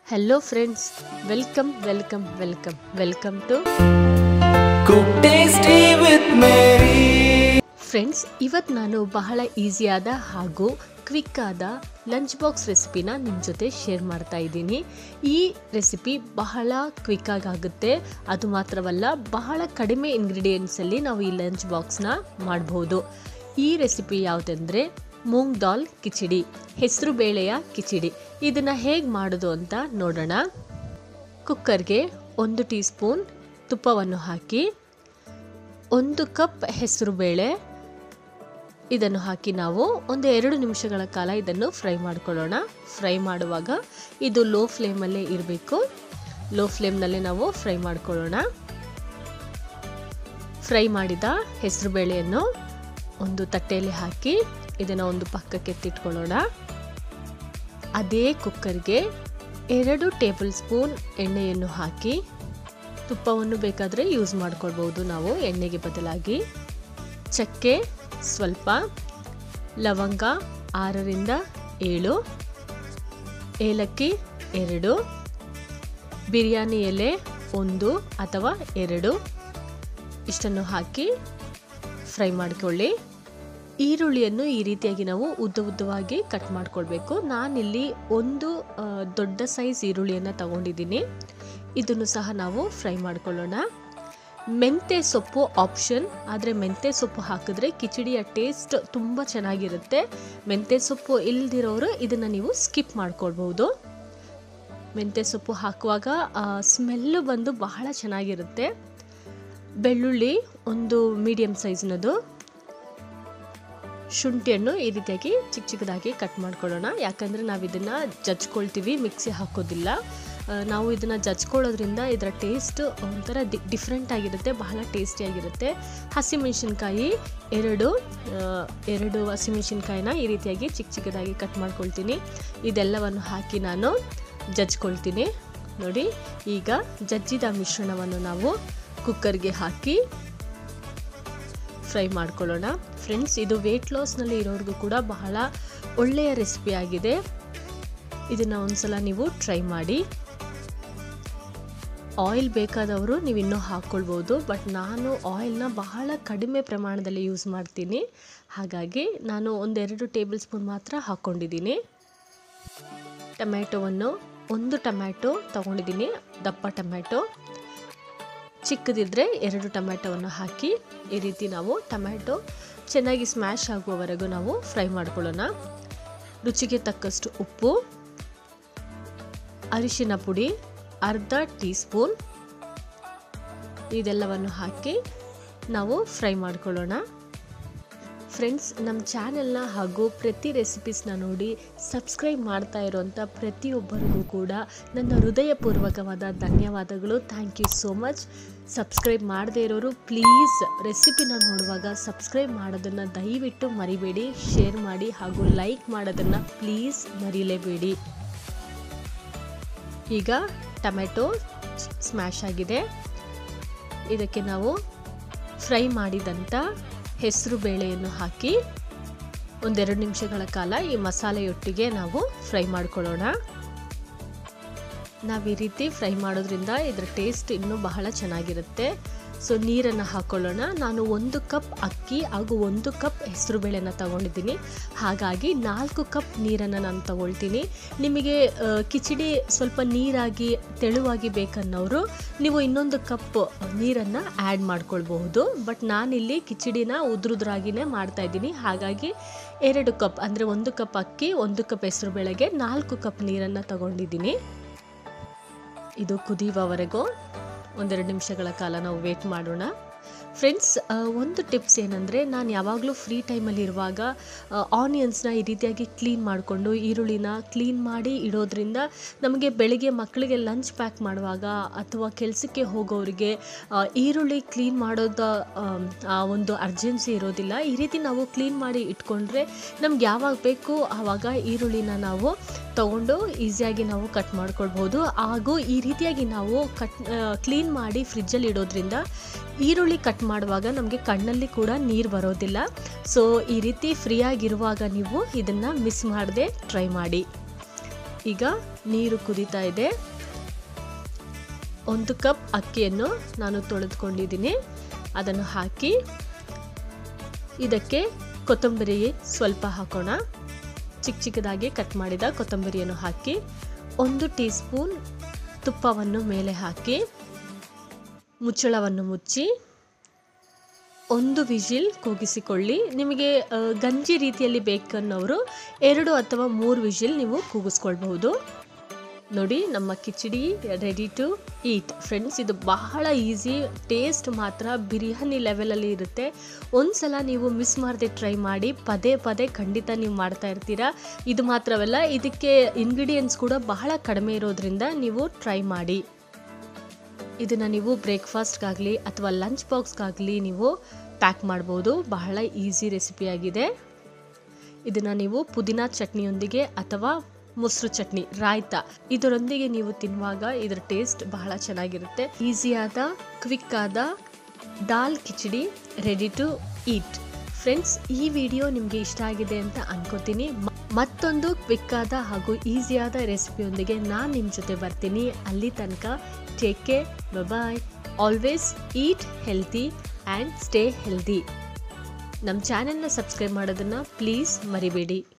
Hello friends welcome welcome welcome welcome to Cook tasty with Mary. Friends ಇವತ್ತು ನಾನು ಬಹಳ ಈಸಿಯಾದ ಹಾಗೂ ಕ್ವಿಕ್ ಆದ ಲಂಚ್ ಬಾಕ್ಸ್ ರೆಸಿಪಿನ ನಿಮ್ಮ ಜೊತೆ ಶೇರ್ ಮಾಡ್ತಾ ಇದ್ದೀನಿ ಈ ರೆಸಿಪಿ ಬಹಳ ಕ್ವಿಕ್ ಆಗುತ್ತೆ ಅದು ಮಾತ್ರವಲ್ಲ ಬಹಳ ಕಡಿಮೆ ಇಂಗ್ರೀಡಿಯೆಂಟ್ಸಲ್ಲಿ ನಾವು ಈ ಲಂಚ್ ಬಾಕ್ಸ್ನ ಮಾಡ್ಬೋದು ಈ ರೆಸಿಪಿ ಯಾವುದಂದರೆ ಮೂಂಗ್ ದಾಲ್ ಕಿಚಡಿ ಹೆಸರು ಬೇಳೆಯ ಕಿಚಡಿ ಇದನ್ನು ಹೇಗೆ ಮಾಡೋದು ಅಂತ ನೋಡೋಣ ಕುಕ್ಕರ್ಗೆ ಒಂದು ಟೀ ಸ್ಪೂನ್ ತುಪ್ಪವನ್ನು ಹಾಕಿ ಒಂದು ಕಪ್ ಹೆಸರು ಬೇಳೆ ಇದನ್ನು ಹಾಕಿ ನಾವು ಒಂದು ಎರಡು ನಿಮಿಷಗಳ ಕಾಲ ಇದನ್ನು ಫ್ರೈ ಮಾಡ್ಕೊಳ್ಳೋಣ ಫ್ರೈ ಮಾಡುವಾಗ ಇದು ಲೋ ಫ್ಲೇಮಲ್ಲೇ ಇರಬೇಕು ಲೋ ಫ್ಲೇಮ್ನಲ್ಲೇ ನಾವು ಫ್ರೈ ಮಾಡ್ಕೊಳ್ಳೋಣ ಫ್ರೈ ಮಾಡಿದ ಹೆಸರು ಬೇಳೆಯನ್ನು ಒಂದು ತಟ್ಟೆಯಲ್ಲಿ ಹಾಕಿ ಇದನ್ನು ಒಂದು ಪಕ್ಕಕ್ಕೆ ಎತ್ತಿಟ್ಕೊಳ್ಳೋಣ ಅದೇ ಕುಕ್ಕರ್ಗೆ ಎರಡು ಟೇಬಲ್ ಸ್ಪೂನ್ ಎಣ್ಣೆಯನ್ನು ಹಾಕಿ ತುಪ್ಪವನ್ನು ಬೇಕಾದರೆ ಯೂಸ್ ಮಾಡ್ಕೊಳ್ಬೋದು ನಾವು ಎಣ್ಣೆಗೆ ಬದಲಾಗಿ ಚಕ್ಕೆ ಸ್ವಲ್ಪ ಲವಂಗ ಆರರಿಂದ ಏಳು ಏಲಕ್ಕಿ ಎರಡು ಬಿರಿಯಾನಿ ಎಲೆ ಒಂದು ಅಥವಾ ಎರಡು ಇಷ್ಟನ್ನು ಹಾಕಿ ಫ್ರೈ ಮಾಡಿಕೊಳ್ಳಿ ಈರುಳ್ಳಿಯನ್ನು ಈ ರೀತಿಯಾಗಿ ನಾವು ಉದ್ದ ಉದ್ದವಾಗಿ ಕಟ್ ಮಾಡ್ಕೊಳ್ಬೇಕು ನಾನಿಲ್ಲಿ ಒಂದು ಆ, ದೊಡ್ಡ ಸೈಜ್ ಈರುಳ್ಳಿಯನ್ನು ತಗೊಂಡಿದ್ದೀನಿ ಇದನ್ನು ಸಹ ನಾವು ಫ್ರೈ ಮಾಡ್ಕೊಳ್ಳೋಣ ಮೆಂತೆ ಸೊಪ್ಪು ಆಪ್ಷನ್ ಆದರೆ ಮೆಂತೆ ಸೊಪ್ಪು ಹಾಕಿದ್ರೆ ಕಿಚಡಿಯ ಟೇಸ್ಟ್ ತುಂಬ ಚೆನ್ನಾಗಿರುತ್ತೆ ಮೆಂತೆ ಸೊಪ್ಪು ಇಲ್ದಿರೋರು ಇದನ್ನು ನೀವು ಸ್ಕಿಪ್ ಮಾಡ್ಕೊಳ್ಬೋದು ಮೆಂತೆ ಸೊಪ್ಪು ಹಾಕುವಾಗ ಸ್ಮೆಲ್ಲು ಬಂದು ಬಹಳ ಚೆನ್ನಾಗಿರುತ್ತೆ ಬೆಳ್ಳುಳ್ಳಿ ಒಂದು ಮೀಡಿಯಮ್ ಸೈಜ್ನದು ಶುಂಠಿಯನ್ನು ಈ ರೀತಿಯಾಗಿ ಚಿಕ್ಕ ಚಿಕ್ಕದಾಗಿ ಕಟ್ ಮಾಡ್ಕೊಳ್ಳೋಣ ಯಾಕಂದರೆ ನಾವು ಇದನ್ನು ಜಜ್ಕೊಳ್ತೀವಿ ಮಿಕ್ಸಿ ಹಾಕೋದಿಲ್ಲ ಆ, ನಾವು ಇದನ್ನು ಜಜ್ಕೊಳ್ಳೋದ್ರಿಂದ ಇದರ ಟೇಸ್ಟ್ ಒಂಥರ ಡಿ ಡಿಫ್ರೆಂಟ್ ಆಗಿರುತ್ತೆ ಬಹಳ ಟೇಸ್ಟಿಯಾಗಿರುತ್ತೆ ಹಸಿಮೆಣಸಿನ್ಕಾಯಿ ಎರಡು ಆ, ಎರಡು ಹಸಿಮೆಣಸಿನ್ಕಾಯಿನ ಈ ರೀತಿಯಾಗಿ ಚಿಕ್ಕ ಚಿಕ್ಕದಾಗಿ ಕಟ್ ಮಾಡ್ಕೊಳ್ತೀನಿ ಇದೆಲ್ಲವನ್ನು ಹಾಕಿ ನಾನು ಜಜ್ಕೊಳ್ತೀನಿ ನೋಡಿ ಈಗ ಜಜ್ಜಿದ ಮಿಶ್ರಣವನ್ನು ನಾವು ಕುಕ್ಕರ್ಗೆ ಹಾಕಿ ಫ್ರೈ ಮಾಡ್ಕೊಳ್ಳೋಣ ಫ್ರೆಂಡ್ಸ್ ಇದು ವೆಯ್ಟ್ ಲಾಸ್ನಲ್ಲಿ ಇರೋರಿಗೂ ಕೂಡ ಬಹಳ ಒಳ್ಳೆಯ ರೆಸಿಪಿ ಆಗಿದೆ ಇದನ್ನು ಒಂದ್ಸಲ ನೀವು ಟ್ರೈ ಮಾಡಿ ಆಯಿಲ್ ಬೇಕಾದವರು ನೀವು ಇನ್ನೂ ಹಾಕ್ಕೊಳ್ಬೋದು ಬಟ್ ನಾನು ಆಯಿಲ್ನ ಬಹಳ ಕಡಿಮೆ ಪ್ರಮಾಣದಲ್ಲಿ ಯೂಸ್ ಮಾಡ್ತೀನಿ ಹಾಗಾಗಿ ನಾನು ಒಂದೆರಡು ಟೇಬಲ್ ಸ್ಪೂನ್ ಮಾತ್ರ ಹಾಕ್ಕೊಂಡಿದ್ದೀನಿ ಟೊಮ್ಯಾಟೊವನ್ನು ಒಂದು ಟೊಮ್ಯಾಟೊ ತಗೊಂಡಿದ್ದೀನಿ ದಪ್ಪ ಟೊಮ್ಯಾಟೊ ಚಿಕ್ಕದಿದ್ದರೆ ಎರಡು ಟೊಮ್ಯಾಟೊವನ್ನು ಹಾಕಿ ಈ ರೀತಿ ನಾವು ಟೊಮ್ಯಾಟೊ ಚೆನ್ನಾಗಿ ಸ್ಮ್ಯಾಶ್ ಆಗುವವರೆಗೂ ನಾವು ಫ್ರೈ ಮಾಡ್ಕೊಳ್ಳೋಣ ರುಚಿಗೆ ತಕ್ಕಷ್ಟು ಉಪ್ಪು ಅರಿಶಿನ ಪುಡಿ ಅರ್ಧ ಟೀ ಸ್ಪೂನ್ ಇದೆಲ್ಲವನ್ನು ಹಾಕಿ ನಾವು ಫ್ರೈ ಮಾಡ್ಕೊಳ್ಳೋಣ ಫ್ರೆಂಡ್ಸ್ ನಮ್ಮ ಚಾನೆಲ್ನ ಹಾಗೂ ಪ್ರತಿ ರೆಸಿಪೀಸ್ನ ನೋಡಿ ಸಬ್ಸ್ಕ್ರೈಬ್ ಮಾಡ್ತಾ ಇರೋಂಥ ಪ್ರತಿಯೊಬ್ಬರಿಗೂ ಕೂಡ ನನ್ನ ಹೃದಯಪೂರ್ವಕವಾದ ಧನ್ಯವಾದಗಳು thank you so much subscribe ಮಾಡದೇ ಇರೋರು ಪ್ಲೀಸ್ ರೆಸಿಪಿನ ನೋಡುವಾಗ ಸಬ್ಸ್ಕ್ರೈಬ್ ಮಾಡೋದನ್ನು ದಯವಿಟ್ಟು ಮರಿಬೇಡಿ ಶೇರ್ ಮಾಡಿ ಹಾಗೂ ಲೈಕ್ ಮಾಡೋದನ್ನು ಪ್ಲೀಸ್ ಮರೀಲೇಬೇಡಿ ಈಗ ಟೊಮೆಟೊ ಸ್ಮ್ಯಾಶ್ ಆಗಿದೆ ಇದಕ್ಕೆ ನಾವು ಫ್ರೈ ಮಾಡಿದಂಥ ಹೆಸರು ಬೇಳೆಯನ್ನು ಹಾಕಿ ಒಂದೆರಡು ನಿಮಿಷಗಳ ಕಾಲ ಈ ಮಸಾಲೆಯೊಟ್ಟಿಗೆ ನಾವು ಫ್ರೈ ಮಾಡ್ಕೊಳ್ಳೋಣ ನಾವು ಈ ರೀತಿ ಫ್ರೈ ಮಾಡೋದ್ರಿಂದ ಇದರ ಟೇಸ್ಟ್ ಇನ್ನೂ ಬಹಳ ಚೆನ್ನಾಗಿರುತ್ತೆ ಸೊ ನೀರನ್ನು ಹಾಕ್ಕೊಳ್ಳೋಣ ನಾನು ಒಂದು ಕಪ್ ಅಕ್ಕಿ ಹಾಗೂ ಒಂದು ಕಪ್ ಹೆಸರು ಬೇಳೆನ ತಗೊಂಡಿದ್ದೀನಿ ಹಾಗಾಗಿ ನಾಲ್ಕು ಕಪ್ ನೀರನ್ನು ನಾನು ತಗೊಳ್ತೀನಿ ನಿಮಗೆ ಆ, ಕಿಚಡಿ ಸ್ವಲ್ಪ ನೀರಾಗಿ ತೆಳುವಾಗಿ ಬೇಕನ್ನೋರು ನೀವು ಇನ್ನೊಂದು ಕಪ್ ನೀರನ್ನು ಆ್ಯಡ್ ಮಾಡ್ಕೊಳ್ಬಹುದು ಬಟ್ ನಾನಿಲ್ಲಿ ಕಿಚಡಿನ ಉದ್ರುದ್ರಾಗಿನೇ ಮಾಡ್ತಾ ಇದ್ದೀನಿ ಹಾಗಾಗಿ ಎರಡು ಕಪ್ ಅಂದರೆ ಒಂದು ಕಪ್ ಅಕ್ಕಿ ಒಂದು ಕಪ್ ಹೆಸರು ಬೇಳೆಗೆ ನಾಲ್ಕು ಕಪ್ ನೀರನ್ನು ತಗೊಂಡಿದ್ದೀನಿ ಇದು ಕುದಿಯುವವರೆಗೂ ಒಂದೆರಡು ನಿಮಿಷಗಳ ಕಾಲ ನಾವು ವೇಟ್ ಮಾಡೋಣ ಫ್ರೆಂಡ್ಸ್ ಒಂದು ಟಿಪ್ಸ್ ಏನಂದರೆ ನಾನು ಯಾವಾಗಲೂ ಫ್ರೀ ಟೈಮಲ್ಲಿ ಇರುವಾಗ ಆನಿಯನ್ಸ್ನ ಈ ರೀತಿಯಾಗಿ ಕ್ಲೀನ್ ಮಾಡಿಕೊಂಡು ಈರುಳ್ಳಿನ ಕ್ಲೀನ್ ಮಾಡಿ ಇಡೋದ್ರಿಂದ ನಮಗೆ ಬೆಳಿಗ್ಗೆ ಮಕ್ಕಳಿಗೆ ಲಂಚ್ ಪ್ಯಾಕ್ ಮಾಡುವಾಗ ಅಥವಾ ಕೆಲಸಕ್ಕೆ ಹೋಗೋರಿಗೆ ಆ, ಈರುಳ್ಳಿ ಕ್ಲೀನ್ ಮಾಡೋದ ಆಮ್, ಆ ಒಂದು ಅರ್ಜೆನ್ಸಿ ಇರೋದಿಲ್ಲ ಈ ರೀತಿ ನಾವು ಕ್ಲೀನ್ ಮಾಡಿ ಇಟ್ಕೊಂಡ್ರೆ ನಮ್ಗೆ ಯಾವಾಗ ಬೇಕು ಆವಾಗ ಈರುಳ್ಳಿನ ನಾವು ತಗೊಂಡು ಈಸಿಯಾಗಿ ನಾವು ಕಟ್ ಮಾಡ್ಕೊಳ್ಬೋದು ಹಾಗೂ ಈ ರೀತಿಯಾಗಿ ನಾವು ಕಟ್ ಕ್ಲೀನ್ ಮಾಡಿ ಫ್ರಿಜ್ಜಲ್ಲಿ ಇಡೋದ್ರಿಂದ ಈರುಳ್ಳಿ ಕಟ್ ಮಾಡುವಾಗ ನಮಗೆ ಕಣ್ಣಲ್ಲಿ ಕೂಡ ನೀರು ಬರೋದಿಲ್ಲ ಸೊ ಈ ರೀತಿ ಫ್ರೀಯಾಗಿರುವಾಗ ನೀವು ಇದನ್ನು ಮಿಸ್ ಮಾಡದೆ ಟ್ರೈ ಮಾಡಿ ಈಗ ನೀರು ಕುದೀತಾ ಇದೆ ಒಂದು ಕಪ್ ಅಕ್ಕಿಯನ್ನು ನಾನು ತೊಳೆದುಕೊಂಡಿದ್ದೀನಿ ಅದನ್ನು ಹಾಕಿ ಇದಕ್ಕೆ ಕೊತ್ತಂಬರಿ ಸ್ವಲ್ಪ ಹಾಕೋಣ ಚಿಕ್ಕ ಚಿಕ್ಕದಾಗಿ ಕಟ್ ಮಾಡಿದ ಕೊತ್ತಂಬರಿಯನ್ನು ಹಾಕಿ ಒಂದು ಟೀ ಸ್ಪೂನ್ ತುಪ್ಪವನ್ನು ಮೇಲೆ ಹಾಕಿ ಮುಚ್ಚಳವನ್ನು ಮುಚ್ಚಿ ಒಂದು ವಿಜಿಲ್ ಕೂಗಿಸಿಕೊಳ್ಳಿ ನಿಮಗೆ ಆ, ಗಂಜಿ ರೀತಿಯಲ್ಲಿ ಬೇಕನ್ನೋರು ಎರಡು ಅಥವಾ ಮೂರು ವಿಜಿಲ್ ನೀವು ಕೂಗಿಸ್ಕೊಳ್ಬಹುದು ನೋಡಿ ನಮ್ಮ khichdi ready to eat friends ಇದು ಬಹಳ ಈಸಿ ಟೇಸ್ಟ್ ಮಾತ್ರ ಬಿರಿಯಾನಿ ಲೆವೆಲಲ್ಲಿ ಇರುತ್ತೆ ಒಂದ್ಸಲ ನೀವು ಮಿಸ್ ಮಾಡದೆ ಟ್ರೈ ಮಾಡಿ ಪದೇ ಪದೇ ಖಂಡಿತ ನೀವು ಮಾಡ್ತಾ ಇರ್ತೀರಾ ಇದು ಮಾತ್ರವಲ್ಲ ಇದಕ್ಕೆ ಇಂಗ್ರೀಡಿಯೆಂಟ್ಸ್ ಕೂಡ ಬಹಳ ಕಡಿಮೆ ಇರೋದ್ರಿಂದ ನೀವು ಟ್ರೈ ಮಾಡಿ ಇದನ್ನು ನೀವು ಬ್ರೇಕ್ಫಾಸ್ಟ್ಗಾಗಲಿ ಅಥವಾ ಲಂಚ್ ಬಾಕ್ಸ್ಗಾಗಲಿ ನೀವು ಪ್ಯಾಕ್ ಮಾಡ್ಬೋದು ಬಹಳ ಈಸಿ ರೆಸಿಪಿಯಾಗಿದೆ ಇದನ್ನು ನೀವು ಪುದೀನ ಚಟ್ನಿಯೊಂದಿಗೆ ಅಥವಾ ಮೊಸರು ಚಟ್ನಿ ರಾಯ್ತ ಇದರೊಂದಿಗೆ ನೀವು ತಿನ್ನುವಾಗ ಇದರ ಟೇಸ್ಟ್ ಬಹಳ ಚೆನ್ನಾಗಿರುತ್ತೆ ಈಸಿಯಾದ ಕ್ವಿಕ್ ಆದ dal khichdi ready to eat friends ಈ ವಿಡಿಯೋ ನಿಮಗೆ ಇಷ್ಟ ಆಗಿದೆ ಅಂತ ಅನ್ಕೋತೀನಿ ಮ- ಮತ್ತೊಂದು ಕ್ವಿಕ್ ಆದ ಹಾಗೂ ಈಸಿಯಾದ ರೆಸಿಪಿಯೊಂದಿಗೆ ನಾನು ನಿಮ್ಮ ಜೊತೆ ಬರ್ತೀನಿ ಅಲ್ಲಿ ತನಕ take care bye always eat healthy and stay healthy ನಮ್ಮ ಚಾನೆಲ್ನ ಸಬ್ಸ್ಕ್ರೈಬ್ ಮಾಡೋದನ್ನು ಪ್ಲೀಸ್ ಮರಿಬೇಡಿ